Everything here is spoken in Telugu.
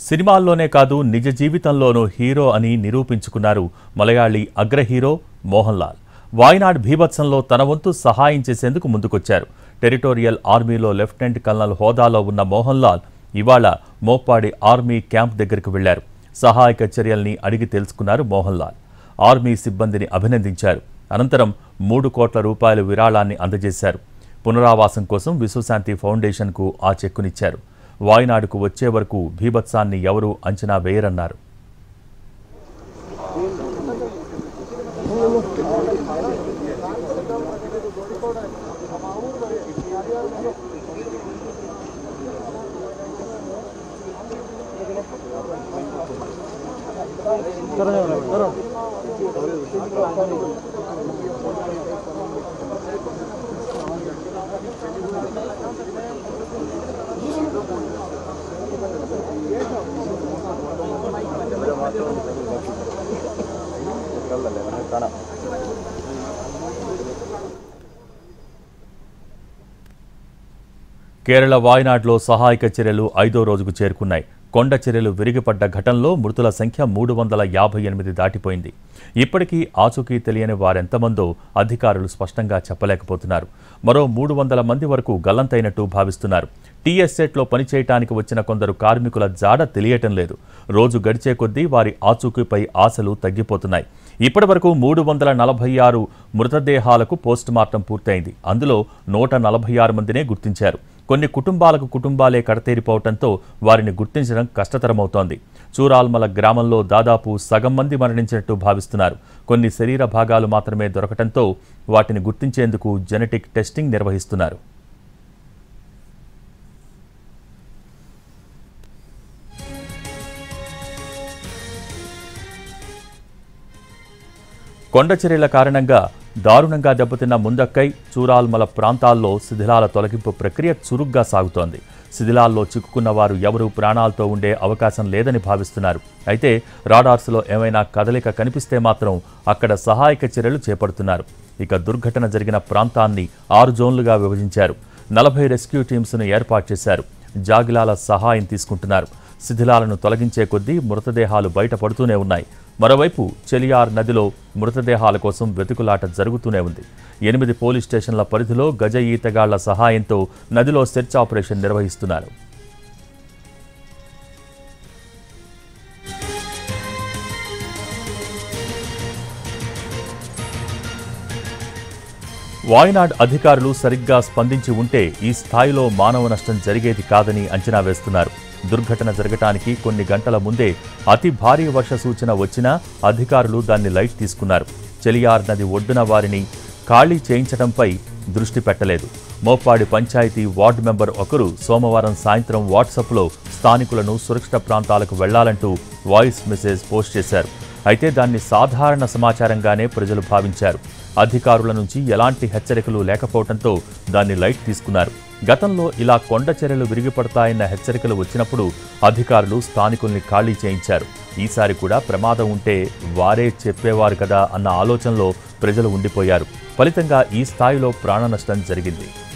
సినిమాల్లోనే కాదు నిజ జీవితంలోనూ హీరో అని నిరూపించుకున్నారు మలయాళీ అగ్ర హీరో మోహన్ లాల్ వాయనాడ్ భీభత్సంలో తన వంతు సహాయం చేసేందుకు ముందుకొచ్చారు టెరిటోరియల్ ఆర్మీలో లెఫ్టినెంట్ కల్నల్ హోదాలో ఉన్న మోహన్ లాల్ ఇవాళ మోపాడి ఆర్మీ క్యాంప్ దగ్గరకు వెళ్లారు సహాయక చర్యల్ని అడిగి తెలుసుకున్నారు మోహన్ లాల్ ఆర్మీ సిబ్బందిని అభినందించారు అనంతరం మూడు కోట్ల రూపాయల విరాళాన్ని అందజేశారు పునరావాసం కోసం విశ్వశాంతి ఫౌండేషన్కు ఆ చెక్కునిచ్చారు వాయనాడుకు వచ్చే వరకు భీభత్సాన్ని ఎవరూ అంచనా వేయరన్నారు కేరళ వాయనాడ్లో సహాయక చర్యలు ఐదో రోజుకు చేరుకున్నాయి కొండ చర్యలు విరిగిపడ్డ ఘటనలో మృతుల సంఖ్య మూడు వందల యాభై ఎనిమిది దాటిపోయింది ఇప్పటికీ ఆచూకీ తెలియని వారెంతమందో అధికారులు స్పష్టంగా చెప్పలేకపోతున్నారు మరో మూడు వందల మంది వరకు గల్లంతైనట్టు భావిస్తున్నారు టీఎస్సెట్లో పనిచేయటానికి వచ్చిన కొందరు కార్మికుల జాడ తెలియటం లేదు రోజు గడిచే కొద్దీ వారి ఆచూకీపై ఆశలు తగ్గిపోతున్నాయి ఇప్పటి వరకు మూడు వందల నలభై ఆరు మృతదేహాలకు పోస్టుమార్టం పూర్తయింది అందులో నూట నలభై ఆరు మందినే గుర్తించారు కొన్ని కుటుంబాలకు కుటుంబాలే కడతేరిపోవడంతో వారిని గుర్తించడం కష్టతరమవుతోంది చూరాల్మల గ్రామంలో దాదాపు సగం మంది మరణించినట్టు భావిస్తున్నారు కొన్ని శరీర భాగాలు మాత్రమే దొరకటంతో వాటిని గుర్తించేందుకు జెనెటిక్ టెస్టింగ్ నిర్వహిస్తున్నారు కొండ చర్యల కారణంగా దారుణంగా దెబ్బతిన్న ముందక్కై చూరాల్మల ప్రాంతాల్లో శిథిలాల తొలగింపు ప్రక్రియ చురుగ్గా సాగుతోంది శిథిలాల్లో చిక్కుకున్న వారు ఎవరూ ప్రాణాలతో ఉండే అవకాశం లేదని భావిస్తున్నారు అయితే రాడార్స్లో ఏమైనా కదలిక కనిపిస్తే మాత్రం అక్కడ సహాయక చర్యలు చేపడుతున్నారు ఇక దుర్ఘటన జరిగిన ప్రాంతాన్ని ఆరు జోన్లుగా విభజించారు నలభై రెస్క్యూ టీమ్స్ను ఏర్పాటు చేశారు జాగిలాల సహాయం తీసుకుంటున్నారు శిథిలాలను తొలగించే కొద్దీ మృతదేహాలు బయటపడుతూనే ఉన్నాయి మరోవైపు చెలియార్ నదిలో మృతదేహాల కోసం వెతుకులాట జరుగుతూనే ఉంది ఎనిమిది పోలీస్ స్టేషన్ల పరిధిలో గజ ఈతగాళ్ల సహాయంతో నదిలో సెర్చ్ ఆపరేషన్ నిర్వహిస్తున్నారు వాయనాడ్ అధికారులు సరిగ్గా స్పందించి ఉంటే ఈ స్థాయిలో మానవ నష్టం జరిగేది కాదని అంచనా వేస్తున్నారు దుర్ఘటన జరగటానికి కొన్ని గంటల ముందే అతి భారీ వర్ష సూచన వచ్చినా అధికారులు దాన్ని లైట్ తీసుకున్నారు చెలియార్ నది ఒడ్డున వారిని ఖాళీ చేయించడంపై దృష్టి పెట్టలేదు మోపాడి పంచాయతీ వార్డు మెంబర్ ఒకరు సోమవారం సాయంత్రం వాట్సాప్లో స్థానికులను సురక్షిత ప్రాంతాలకు వెళ్లాలంటూ వాయిస్ మెసేజ్ పోస్ట్ చేశారు అయితే దాన్ని సాధారణ సమాచారంగానే ప్రజలు భావించారు అధికారుల నుంచి ఎలాంటి హెచ్చరికలు లేకపోవడంతో దాన్ని లైట్ తీసుకున్నారు గతంలో ఇలా కొండ చర్యలు విరిగిపడతాయన్న హెచ్చరికలు వచ్చినప్పుడు అధికారులు స్థానికుల్ని ఖాళీ చేయించారు ఈసారి కూడా ప్రమాదం ఉంటే వారే చెప్పేవారు కదా అన్న ఆలోచనలో ప్రజలు ఉండిపోయారు ఫలితంగా ఈ స్థాయిలో ప్రాణ నష్టం జరిగింది